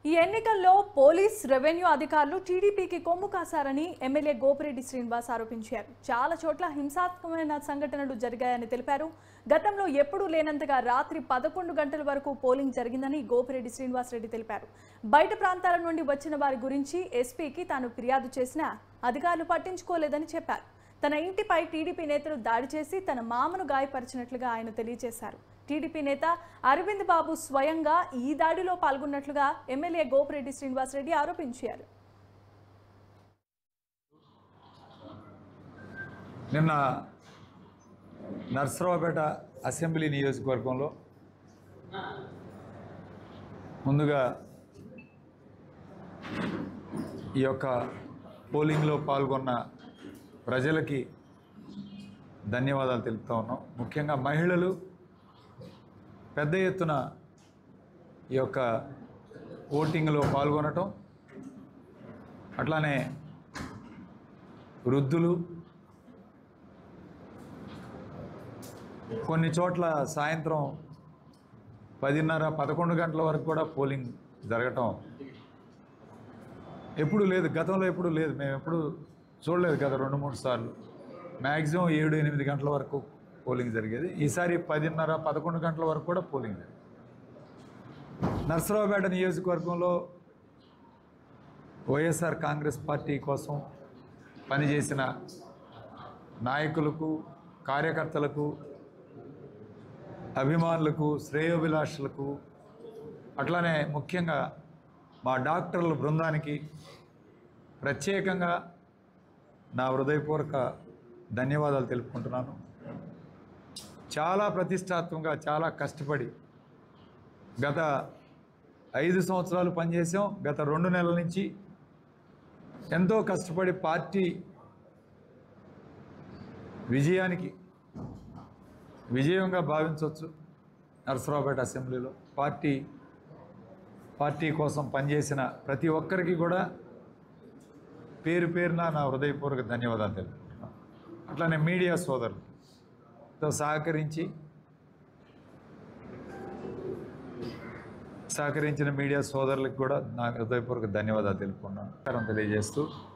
ఈ ఎన్నికల్లో police revenue అధికారులు టీడీపీకి కొమ్ము కాశారని ఎమ్మెల్యే గోపిరెడ్డి శ్రీనివాస్ ఆరోపించారు చాలా చోట్ల హింసాత్మకమైన సంఘటనలు జరిగాయని తెలిపారు గతంలో ఎప్పుడూ లేనంతగా రాత్రి పదకొండు గంటల వరకు పోలింగ్ జరిగిందని గోపిరెడ్డి శ్రీనివాస్ రెడ్డి తెలిపారు బయట ప్రాంతాల నుండి వచ్చిన వారి గురించి ఎస్పీకి తాను ఫిర్యాదు చేసినా అధికారులు పట్టించుకోలేదని చెప్పారు తన ఇంటిపై టీడీపీ నేతలు దాడి చేసి తన మామను గాయపరిచినట్లుగా ఆయన తెలియజేశారు టీడీపీ నేత అరవింద్ బాబు స్వయంగా ఈ దాడిలో పాల్గొన్నట్లుగా ఎమ్మెల్యే గోపిరెడ్డి శ్రీనివాసరెడ్డి ఆరోపించారు నిన్న నర్సరావుపేట అసెంబ్లీ నియోజకవర్గంలో ముందుగా ఈ యొక్క పోలింగ్లో పాల్గొన్న ప్రజలకి ధన్యవాదాలు తెలుపుతా ఉన్నాం ముఖ్యంగా మహిళలు పెద్ద ఎత్తున ఈ యొక్క ఓటింగ్లో పాల్గొనటం అట్లానే వృద్ధులు కొన్ని చోట్ల సాయంత్రం పదిన్నర పదకొండు గంటల వరకు కూడా పోలింగ్ జరగటం ఎప్పుడు లేదు గతంలో ఎప్పుడు లేదు మేము ఎప్పుడు చూడలేదు గత రెండు మూడు సార్లు మ్యాక్సిమం ఏడు ఎనిమిది గంటల వరకు పోలింగ్ జరిగేది ఈసారి పదిన్నర పదకొండు గంటల వరకు కూడా పోలింగ్ జరిగింది నర్సరావుపేట నియోజకవర్గంలో వైఎస్ఆర్ కాంగ్రెస్ పార్టీ కోసం పనిచేసిన నాయకులకు కార్యకర్తలకు అభిమానులకు శ్రేయోభిలాషులకు అట్లానే ముఖ్యంగా మా డాక్టర్ల బృందానికి ప్రత్యేకంగా నా హృదయపూర్వక ధన్యవాదాలు తెలుపుకుంటున్నాను చాలా ప్రతిష్టాత్మకంగా చాలా కష్టపడి గత ఐదు సంవత్సరాలు పనిచేసాం గత రెండు నెలల నుంచి ఎంతో కష్టపడి పార్టీ విజయానికి విజయంగా భావించవచ్చు నరసరావుపేట అసెంబ్లీలో పార్టీ పార్టీ కోసం పనిచేసిన ప్రతి ఒక్కరికి కూడా పేరు పేరున నా హృదయపూర్వక ధన్యవాదాలు తెలుపుకుంటున్నాను అట్లానే మీడియా సోదరులతో సహకరించి సహకరించిన మీడియా సోదరులకు కూడా నా హృదయపూర్వక ధన్యవాదాలు తెలుపుకున్నాను తెలియజేస్తూ